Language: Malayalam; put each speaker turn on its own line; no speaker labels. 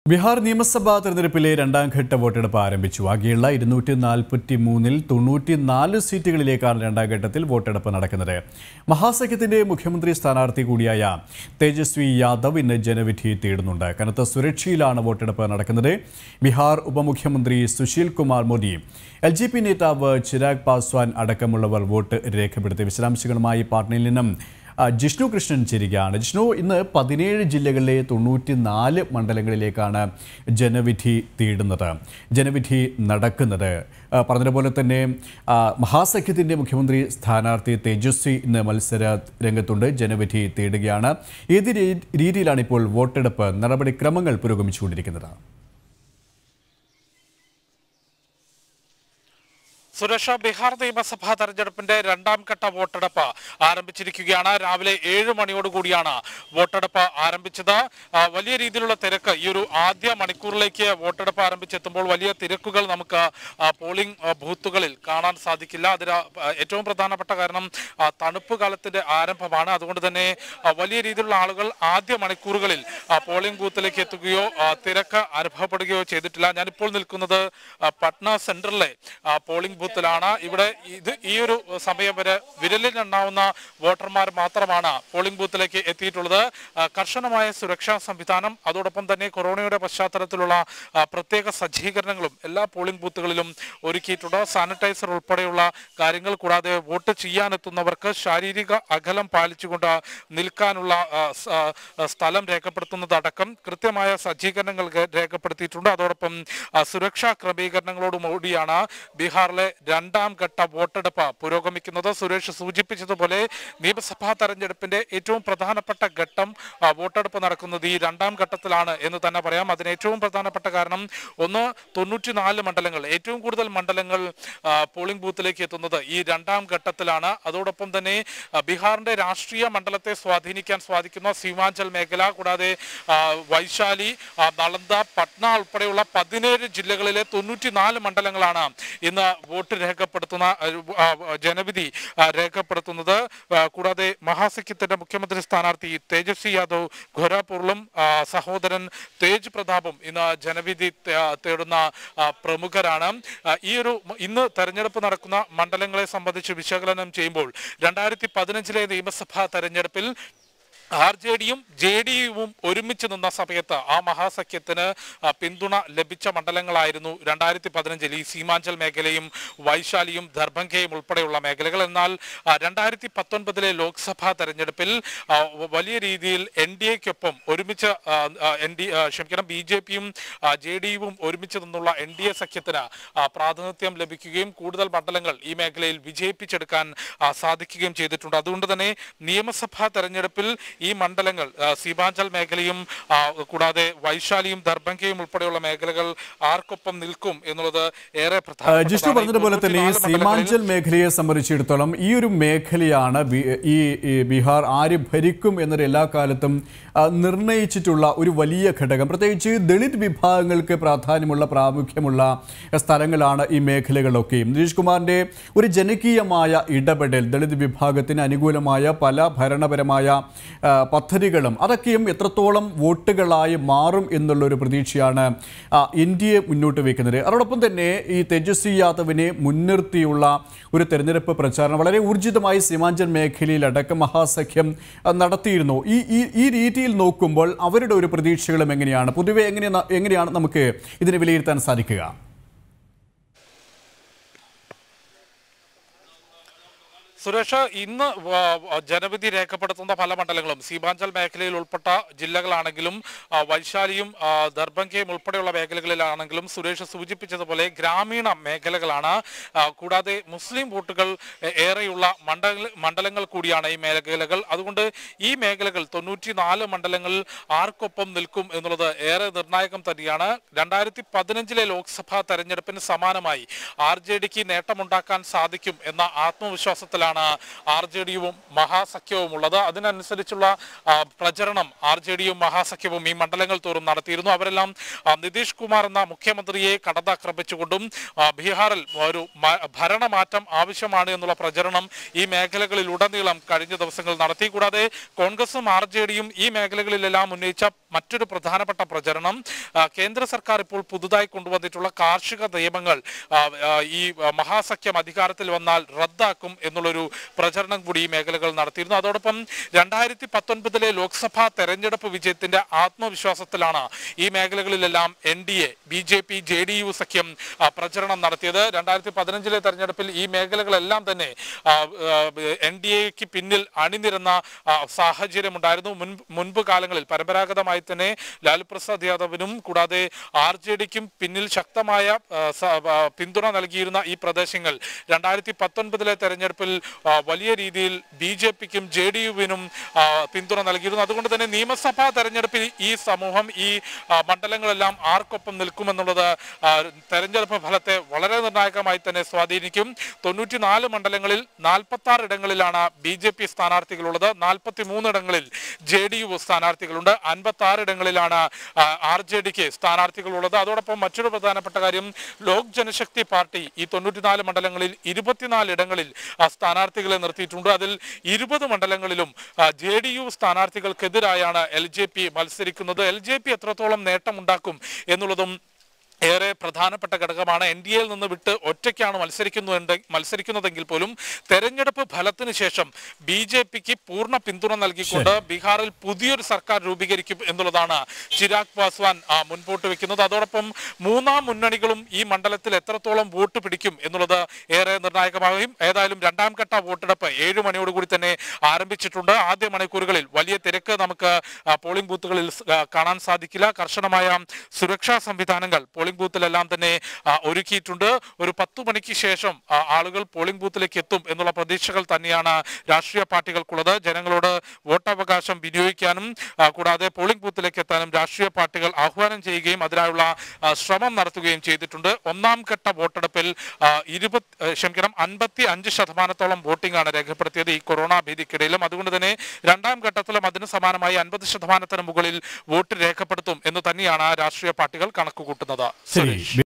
ബീഹാർ നിയമസഭാ തെരഞ്ഞെടുപ്പിലെ രണ്ടാം ഘട്ട വോട്ടെടുപ്പ് ആരംഭിച്ചു ആകെയുള്ള ഇരുന്നൂറ്റി നാൽപ്പത്തി മൂന്നിൽ തൊണ്ണൂറ്റി നാല് സീറ്റുകളിലേക്കാണ് രണ്ടാം ഘട്ടത്തിൽ വോട്ടെടുപ്പ് നടക്കുന്നത് മഹാസഖ്യത്തിന്റെ മുഖ്യമന്ത്രി സ്ഥാനാർത്ഥി കൂടിയായ തേജസ്വി യാദവ് ഇന്ന് ജനവിധി തേടുന്നുണ്ട് കനത്ത സുരക്ഷയിലാണ് വോട്ടെടുപ്പ് നടക്കുന്നത് ബീഹാർ ഉപമുഖ്യമന്ത്രി Sushil Kumar Modi L J P നേതാവ് ചിരാഗ് പാസ്വാൻ അടക്കമുള്ളവർ വോട്ട് രേഖപ്പെടുത്തി വിശദാംശങ്ങളുമായി പാട്നയിൽ നിന്നും ആ, ജിഷ്ണു കൃഷ്ണൻ ചേരുകയാണ് ജിഷ്ണു ഇന്ന് പതിനേഴ് ജില്ലകളിലെ തൊണ്ണൂറ്റി നാല് മണ്ഡലങ്ങളിലേക്കാണ് ജനവിധി തേടുന്നത് ജനവിധി നടക്കുന്നത് ആ, പറഞ്ഞതുപോലെ തന്നെ ആ, മഹാസഖ്യത്തിൻ്റെ മുഖ്യമന്ത്രി സ്ഥാനാർത്ഥി തേജസ്വി ഇന്ന് മത്സര രംഗത്തുണ്ട് ജനവിധി തേടുകയാണ് ഏത് രീ- രീതിയിലാണ് ഇപ്പോൾ വോട്ടെടുപ്പ് നടപടിക്രമങ്ങൾ പുരോഗമിച്ചുകൊണ്ടിരിക്കുന്നത്
സുരക്ഷ ബീഹാർ നിയമസഭാ തെരഞ്ഞെടുപ്പിന്റെ രണ്ടാം ഘട്ട വോട്ടെടുപ്പ് ആരംഭിച്ചിരിക്കുകയാണ് രാവിലെ ഏഴ് മണിയോടുകൂടിയാണ് വോട്ടെടുപ്പ് ആരംഭിച്ചത് ആ, വലിയ രീതിയിലുള്ള തിരക്ക് ഈ ഒരു ആദ്യ മണിക്കൂറിലേക്ക് വോട്ടെടുപ്പ് ആരംഭിച്ചെത്തുമ്പോൾ വലിയ തിരക്കുകൾ നമുക്ക് ആ, പോളിംഗ് ആ, ബൂത്തുകളിൽ കാണാൻ സാധിക്കില്ല അതിന് ആ, ഏറ്റവും പ്രധാനപ്പെട്ട കാരണം ആ, തണുപ്പ് കാലത്തിന്റെ ആരംഭമാണ് അതുകൊണ്ട് തന്നെ ആ, വലിയ രീതിയിലുള്ള ആളുകൾ ആദ്യ മണിക്കൂറുകളിൽ ആ, പോളിംഗ് ബൂത്തിലേക്ക് എത്തുകയോ ആ, തിരക്ക് അനുഭവപ്പെടുകയോ ചെയ്തിട്ടില്ല ഞാനിപ്പോൾ നിൽക്കുന്നത് ആ, പട്ന സെന്ററിലെ ആ, പോളിംഗ് ബൂത്തിലാണ് ഇവിടെ ഇത് ഈ ഒരു സമയം വരെ വിരലിൽ എണ്ണാവുന്ന വോട്ടർമാർ മാത്രമാണ് പോളിംഗ് ബൂത്തിലേക്ക് എത്തിയിട്ടുള്ളത് ആ, കർശനമായ സുരക്ഷാ സംവിധാനം അതോടൊപ്പം തന്നെ കൊറോണയുടെ പശ്ചാത്തലത്തിലുള്ള ആ, പ്രത്യേക സജ്ജീകരണങ്ങളും എല്ലാ പോളിംഗ് ബൂത്തുകളിലും ഒരുക്കിയിട്ടുണ്ട് സാനിറ്റൈസർ ഉൾപ്പെടെയുള്ള കാര്യങ്ങൾ കൂടാതെ വോട്ട് ചെയ്യാനെത്തുന്നവർക്ക് ശാരീരിക അകലം പാലിച്ചുകൊണ്ട് നിൽക്കാനുള്ള ആ, സ- ആ, സ്ഥലം രേഖപ്പെടുത്തുന്നതടക്കം കൃത്യമായ സജ്ജീകരണങ്ങൾ രേ- രേഖപ്പെടുത്തിയിട്ടുണ്ട് അതോടൊപ്പം ആ, സുരക്ഷാ ക്രമീകരണങ്ങളോടുകൂടിയാണ് ബീഹാറിലെ രണ്ടാം ഘട്ട വോട്ടെടുപ്പ് പുരോഗമിക്കുന്നത് സുരേഷ് സൂചിപ്പിച്ചതുപോലെ നിയമസഭാ തെരഞ്ഞെടുപ്പിന്റെ ഏറ്റവും പ്രധാനപ്പെട്ട ഘട്ടം ആ, വോട്ടെടുപ്പ് നടക്കുന്നത് ഈ രണ്ടാം ഘട്ടത്തിലാണ് എന്ന് തന്നെ പറയാം അതിന് ഏറ്റവും പ്രധാനപ്പെട്ട കാരണം ഒന്ന് തൊണ്ണൂറ്റിനാല് മണ്ഡലങ്ങൾ ഏറ്റവും കൂടുതൽ മണ്ഡലങ്ങൾ ആ, പോളിംഗ് ബൂത്തിലേക്ക് എത്തുന്നത് ഈ രണ്ടാം ഘട്ടത്തിലാണ് അതോടൊപ്പം തന്നെ ആ, ബീഹാറിന്റെ രാഷ്ട്രീയ മണ്ഡലത്തെ സ്വാധീനിക്കാൻ സാധിക്കുന്ന സീമാഞ്ചൽ മേഖല കൂടാതെ ആ, വൈശാലി ആ, നളന്ദ പട്ന ഉൾപ്പെടെയുള്ള പതിനേഴ് ജില്ലകളിലെ തൊണ്ണൂറ്റിനാല് മണ്ഡലങ്ങളാണ് ഇന്ന് വോട്ട് രേഖപ്പെടുത്തുന്ന ആ, ആ, ജനവിധി ആ, രേഖപ്പെടുത്തുന്നത് ആ, കൂടാതെ മഹാസഖ്യത്തിന്റെ മുഖ്യമന്ത്രി സ്ഥാനാർത്ഥി തേജസ്വി യാദവ് ഘോരാപൂറിലും ആ, സഹോദരൻ തേജ് പ്രതാപും ഇന്ന് ജനവിധി തേ- ആ, തേടുന്ന ആ, പ്രമുഖരാണ് ആ, ഈ ഒരു ഇന്ന് തെരഞ്ഞെടുപ്പ് നടക്കുന്ന മണ്ഡലങ്ങളെ സംബന്ധിച്ച് വിശകലനം ചെയ്യുമ്പോൾ രണ്ടായിരത്തി പതിനഞ്ചിലെ നിയമസഭാ തെരഞ്ഞെടുപ്പിൽ ആർ ജെ ഡിയും ജെ ഡി യുവും ഒരുമിച്ച് നിന്ന സമയത്ത് ആ മഹാസഖ്യത്തിന് ആ, പിന്തുണ ലഭിച്ച മണ്ഡലങ്ങളായിരുന്നു രണ്ടായിരത്തി പതിനഞ്ചിൽ ഈ സീമാഞ്ചൽ മേഖലയും വൈശാലിയും ദർഭംഗയും ഉൾപ്പെടെയുള്ള മേഖലകൾ എന്നാൽ ആ, രണ്ടായിരത്തി പത്തൊൻപതിലെ ലോക്സഭാ തെരഞ്ഞെടുപ്പിൽ ആ, വലിയ രീതിയിൽ എൻ ഡി എക്കൊപ്പം ഒരുമിച്ച് എൻ ഡി ക്ഷമിക്കണം ബി ജെ പിയും ജെ ഡി യുവും ഒരുമിച്ച് നിന്നുള്ള എൻ ഡി എ സഖ്യത്തിന് ആ, പ്രാതിനിധ്യം ലഭിക്കുകയും കൂടുതൽ മണ്ഡലങ്ങൾ ഈ മേഖലയിൽ വിജയിപ്പിച്ചെടുക്കാൻ ആ, സാധിക്കുകയും ചെയ്തിട്ടുണ്ട് അതുകൊണ്ട് തന്നെ നിയമസഭാ തെരഞ്ഞെടുപ്പിൽ ഈ മണ്ഡലങ്ങൾ ആ, സീമാഞ്ചൽ മേഖലയും ആ, കൂടാതെ വൈശാലിയും ദർഭംഗയും ഉൾപ്പെടെയുള്ള മേഖലകൾ ആർക്കൊപ്പം നിൽക്കും എന്നുള്ളത് ഏറെ
ആ,
പ്രധാനപ്പെട്ടതാണ്.
ജിഷ്ണു പറഞ്ഞതുപോലെ തന്നെ ഈ
94 മണ്ഡലങ്ങളിൽ
സീമാഞ്ചൽ മേഖലയെ സംബന്ധിച്ചിടത്തോളം ഈ ഒരു മേഖലയാണ് ബി- ഈ ഈ ബീഹാർ ആര് ഭരിക്കും എന്നൊരു എല്ലാ കാലത്തും ആ, നിർണയിച്ചിട്ടുള്ള ഒരു വലിയ ഘടകം പ്രത്യേകിച്ച് ദളിത് വിഭാഗങ്ങൾക്ക് പ്രാധാന്യമുള്ള പ്രാമുഖ്യമുള്ള സ്ഥലങ്ങളാണ് ഈ മേഖലകളൊക്കെയും നിതീഷ് കുമാറിന്റെ ഒരു ജനകീയമായ ഇടപെടൽ ദളിത് വിഭാഗത്തിന് അനുകൂലമായ പല ഭരണപരമായ ആ, പദ്ധതികളും അതൊക്കെയും എത്രത്തോളം വോട്ടുകളായി മാറും എന്നുള്ളൊരു പ്രതീക്ഷയാണ് ആ, ഇന്ത്യയെ മുന്നോട്ട് വയ്ക്കുന്നത് അതോടൊപ്പം തന്നെ ഈ തേജസ്വി യാദവിനെ മുൻനിർത്തിയുള്ള ഒരു തെരഞ്ഞെടുപ്പ് പ്രചാരണം വളരെ ഊർജിതമായി സീമാഞ്ചൽ മേഖലയിൽ അടക്കം മഹാസഖ്യം ആ, നടത്തിയിരുന്നു ഈ ഈ ഈ രീതിയിൽ നോക്കുമ്പോൾ അവരുടെ ഒരു പ്രതീക്ഷകളും എങ്ങനെയാണ് പൊതുവെ എങ്ങനെ എങ്ങനെയാണ് നമുക്ക് ഇതിനെ വിലയിരുത്താൻ സാധിക്കുക
സുരേഷ് ഇന്ന് വ- വ- ജനവിധി രേഖപ്പെടുത്തുന്ന പല മണ്ഡലങ്ങളും സീമാഞ്ചൽ മേഖലയിൽ ഉൾപ്പെട്ട ജില്ലകളാണെങ്കിലും ആ, വൈശാലിയും ആ, ദർഭംഗയും ഉൾപ്പെടെയുള്ള മേഖലകളിലാണെങ്കിലും സുരേഷ് സൂചിപ്പിച്ചതുപോലെ ഗ്രാമീണ മേഖലകളാണ് ആ, കൂടാതെ മുസ്ലിം വോട്ടുകൾ എ- ഏറെയുള്ള മണ്ഡല മണ്ഡലങ്ങൾ കൂടിയാണ് ഈ മേഖലകൾ അതുകൊണ്ട് ഈ മേഖലകൾ തൊണ്ണൂറ്റിനാല് മണ്ഡലങ്ങളിൽ ആർക്കൊപ്പം നിൽക്കും എന്നുള്ളത് ഏറെ നിർണായകം തന്നെയാണ് രണ്ടായിരത്തി പതിനഞ്ചിലെ ലോക്സഭാ തെരഞ്ഞെടുപ്പിന് സമാനമായി ആർ ജെ ഡിക്ക് നേട്ടമുണ്ടാക്കാൻ സാധിക്കും എന്ന ആത്മവിശ്വാസത്തിലാണ് മണ്ഡലങ്ങളിലാണ് ആർ ജെ ഡിയും മഹാസഖ്യവും ഉള്ളത് അതിനനുസരിച്ചുള്ള ആ, പ്രചരണം ആർ ജെ ഡിയും മഹാസഖ്യവും ഈ മണ്ഡലങ്ങൾ തോറും നടത്തിയിരുന്നു അവരെല്ലാം ആ, നിതീഷ് കുമാർ എന്ന മുഖ്യമന്ത്രിയെ കടന്നാക്രമിച്ചുകൊണ്ടും ആ, ബീഹാറിൽ ഒരു മ- ഭരണമാറ്റം ആവശ്യമാണ് എന്നുള്ള പ്രചരണം ഈ മേഖലകളിൽ ഉടനീളം കഴിഞ്ഞ ദിവസങ്ങൾ നടത്തി കൂടാതെ കോൺഗ്രസും ആർ ജെ ഡിയും ഈ മേഖലകളിലെല്ലാം ഉന്നയിച്ച മറ്റൊരു പ്രധാനപ്പെട്ട പ്രചരണം ആ, കേന്ദ്ര സർക്കാർ ഇപ്പോൾ പുതുതായി കൊണ്ടുവന്നിട്ടുള്ള കാർഷിക നിയമങ്ങൾ ആ, ആ, ഈ ആ, മഹാസഖ്യം അധികാരത്തിൽ വന്നാൽ റദ്ദാക്കും എന്നുള്ളൊരു പ്രചരണം കൂടി ഈ മേഖലകൾ നടത്തിയിരുന്നു അതോടൊപ്പം രണ്ടായിരത്തി പത്തൊൻപതിലെ ലോക്സഭാ തെരഞ്ഞെടുപ്പ് വിജയത്തിന്റെ ആത്മവിശ്വാസത്തിലാണ് ഈ മേഖലകളിലെല്ലാം N D A B J P J D U സഖ്യം ആ, പ്രചരണം നടത്തിയത് രണ്ടായിരത്തി പതിനഞ്ചിലെ തെരഞ്ഞെടുപ്പിൽ ഈ മേഖലകളെല്ലാം തന്നെ എൻ ഡി എക്ക് പിന്നിൽ അണിനിരുന്ന ആ, സാഹചര്യമുണ്ടായിരുന്നു മുൻ മുൻപ് കാലങ്ങളിൽ പരമ്പരാഗതമായി തന്നെ ലാലു പ്രസാദ് യാദവിനും കൂടാതെ ആർ ജെ ഡിക്കും പിന്നിൽ ശക്തമായ ആ, സ- ആ, പിന്തുണ നൽകിയിരുന്ന ഈ പ്രദേശങ്ങൾ രണ്ടായിരത്തി പത്തൊൻപതിലെ തെരഞ്ഞെടുപ്പിൽ ആ, വലിയ രീതിയിൽ ബി ജെ പിക്കും ജെ ഡി യുവിനും പിന്തുണ നൽകിയിരുന്നു അതുകൊണ്ട് തന്നെ നിയമസഭാ തെരഞ്ഞെടുപ്പിൽ ഈ സമൂഹം ഈ ആ, മണ്ഡലങ്ങളെല്ലാം ആർക്കൊപ്പം നിൽക്കുമെന്നുള്ളത് ആ, തെരഞ്ഞെടുപ്പ് ഫലത്തെ വളരെ നിർണായകമായി തന്നെ സ്വാധീനിക്കും തൊണ്ണൂറ്റിനാല് മണ്ഡലങ്ങളിൽ നാൽപ്പത്തി ആറ് ഇടങ്ങളിലാണ് ബി ജെ പി സ്ഥാനാർത്ഥികളുള്ളത് നാൽപ്പത്തി മൂന്ന് ഇടങ്ങളിൽ ജെ ഡി യു സ്ഥാനാർത്ഥികളുണ്ട് അൻപത്തി ആറ് ഇടങ്ങളിലാണ് ആർ ജെ ഡിക്ക് സ്ഥാനാർത്ഥികളുള്ളത് അതോടൊപ്പം മറ്റൊരു പ്രധാനപ്പെട്ട കാര്യം ലോക് ജനശക്തി പാർട്ടി ഈ തൊണ്ണൂറ്റിനാല് മണ്ഡലങ്ങളിൽ ഇരുപത്തിനാല് ഇടങ്ങളിൽ ആ, സ്ഥാനാർത്ഥികളെ നിർത്തിയിട്ടുണ്ട് അതിൽ ഇരുപത് മണ്ഡലങ്ങളിലും ജെ ഡി യു സ്ഥാനാർത്ഥികൾക്കെതിരായാണ് എൽ ജെ പി മത്സരിക്കുന്നത് എൽ ജെ പി എത്രത്തോളം നേട്ടമുണ്ടാക്കും എന്നുള്ളതും ഏറെ പ്രധാനപ്പെട്ട ഘടകമാണ് എൻ ഡി എയിൽ നിന്ന് വിട്ട് ഒറ്റയ്ക്കാണ് മത്സരിക്കുന്നുണ്ട് മത്സരിക്കുന്നതെങ്കിൽ പോലും തെരഞ്ഞെടുപ്പ് ഫലത്തിന് ശേഷം ബി ജെ പിക്ക് പൂർണ്ണ പിന്തുണ നൽകിക്കൊണ്ട് ബീഹാറിൽ പുതിയൊരു സർക്കാർ രൂപീകരിക്കും എന്നുള്ളതാണ് ചിരാഗ് പാസ്വാൻ ആ, മുൻപോട്ട് വെക്കുന്നത് അതോടൊപ്പം മൂന്നാം മുന്നണികളും ഈ മണ്ഡലത്തിൽ എത്രത്തോളം വോട്ട് പിടിക്കും എന്നുള്ളത് ഏറെ നിർണായകമാകും ഏതായാലും രണ്ടാം ഘട്ട വോട്ടെടുപ്പ് ഏഴ് മണിയോടുകൂടി തന്നെ ആരംഭിച്ചിട്ടുണ്ട് ആദ്യ മണിക്കൂറുകളിൽ വലിയ തിരക്ക് നമുക്ക് ആ, പോളിംഗ് ബൂത്തുകളിൽ സ്- ആ, കാണാൻ സാധിക്കില്ല കർശനമായ സുരക്ഷാ സംവിധാനങ്ങൾ പോളിംഗ് ബൂത്തിലെല്ലാം തന്നെ ആ, ഒരുക്കിയിട്ടുണ്ട് ഒരു പത്തു മണിക്ക് ശേഷം ആ, ആളുകൾ പോളിംഗ് ബൂത്തിലേക്ക് എത്തും എന്നുള്ള പ്രതീക്ഷകൾ തന്നെയാണ് രാഷ്ട്രീയ പാർട്ടികൾക്കുള്ളത് ജനങ്ങളോട് വോട്ടവകാശം വിനിയോഗിക്കാനും ആ, കൂടാതെ പോളിംഗ് ബൂത്തിലേക്ക് എത്താനും രാഷ്ട്രീയ പാർട്ടികൾ ആഹ്വാനം ചെയ്യുകയും അതിനായുള്ള ആ, ശ്രമം നടത്തുകയും ചെയ്തിട്ടുണ്ട് ഒന്നാം ഘട്ട വോട്ടെടുപ്പിൽ ആ, ഇരുപത് ഏ, ക്ഷമിക്കണം അൻപത്തി അഞ്ച് ശതമാനത്തോളം വോട്ടിംഗ് ആണ് രേഖപ്പെടുത്തിയത് ഈ കൊറോണ ഭീതിക്കിടയിലും അതുകൊണ്ട് തന്നെ രണ്ടാം ഘട്ടത്തിലും അതിന് സമാനമായി അൻപത് ശതമാനത്തിന് മുകളിൽ വോട്ട് രേഖപ്പെടുത്തും എന്ന് തന്നെയാണ് രാഷ്ട്രീയ പാർട്ടികൾ കണക്കുകൂട്ടുന്നത്
ശരി